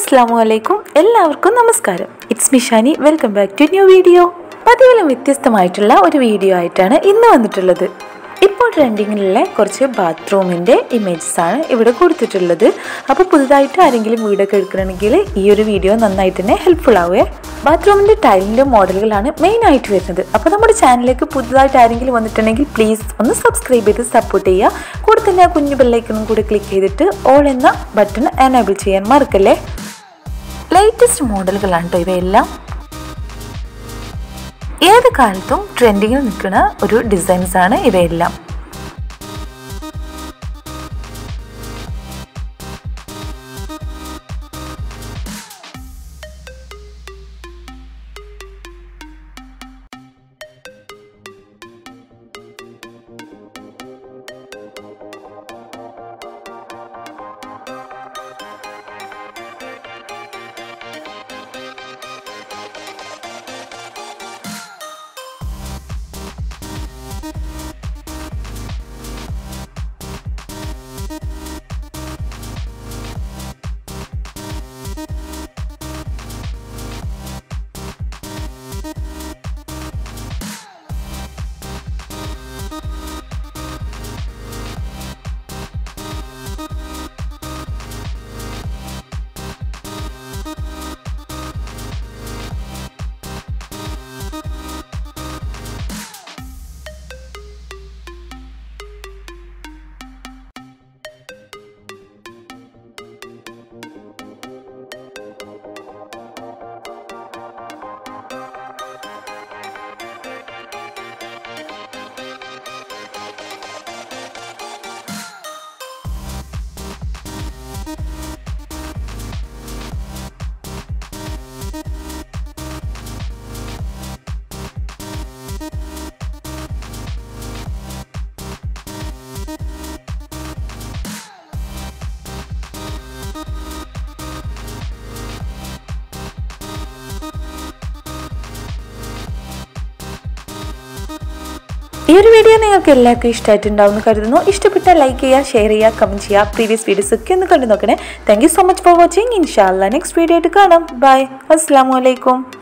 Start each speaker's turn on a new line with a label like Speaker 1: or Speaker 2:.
Speaker 1: അസ്സാം വലൈക്കും എല്ലാവർക്കും നമസ്കാരം it's Mishani welcome back to new video പതിവിലും വ്യത്യസ്തമായിട്ടുള്ള ഒരു വീഡിയോ ആയിട്ടാണ് ഇന്ന് വന്നിട്ടുള്ളത് ഇപ്പോൾ ട്രെൻഡിങ്ങിലുള്ള കുറച്ച് ബാത്റൂമിൻ്റെ ഇമേജസ് ആണ് ഇവിടെ കൊടുത്തിട്ടുള്ളത് അപ്പോൾ പുതുതായിട്ട് ആരെങ്കിലും വീടൊക്കെ എടുക്കണമെങ്കിൽ ഈ ഒരു വീഡിയോ നന്നായിട്ട് തന്നെ ഹെൽപ്ഫുൾ ആവുകയെ ബാത്റൂമിൻ്റെ ടൈലിൻ്റെ മോഡലുകളാണ് മെയിൻ ആയിട്ട് വരുന്നത് അപ്പോൾ നമ്മുടെ ചാനലിലേക്ക് പുതുതായിട്ട് ആരെങ്കിലും വന്നിട്ടുണ്ടെങ്കിൽ പ്ലീസ് ഒന്ന് സബ്സ്ക്രൈബ് ചെയ്ത് സപ്പോർട്ട് ചെയ്യുക കൂടെ തന്നെ ആ കുഞ്ഞു ബെല്ലൈക്കണും കൂടി ക്ലിക്ക് ചെയ്തിട്ട് ഓൾ എന്ന ബട്ടൺ എനേബിൾ ചെയ്യാൻ മറക്കല്ലേ ലേറ്റസ്റ്റ് മോഡലുകളാണ് കേട്ടോ ഇവയെല്ലാം ഏത് കാലത്തും ട്രെൻഡിങ്ങിൽ നിൽക്കുന്ന ഒരു ഡിസൈൻസ് ആണ് ഇവയെല്ലാം ഈ ഒരു വീഡിയോ നിങ്ങൾക്ക് എല്ലാവർക്കും ഇഷ്ടമായിട്ടുണ്ടാവും എന്ന് കരുതുന്നു ഇഷ്ടപ്പെട്ടാൽ ലൈക്ക് ചെയ്യുക ഷെയർ ചെയ്യുക കമൻറ്റ് ചെയ്യുക പ്രീവിയസ് വീഡിയോസ് ഒക്കെ ഒന്ന് കണ്ടു നോക്കണേ thank you so much for watching ഇൻഷാല്ല നെക്സ്റ്റ് വീഡിയോ ആയിട്ട് കാണാം ബൈ അസ്സാം വലൈക്കും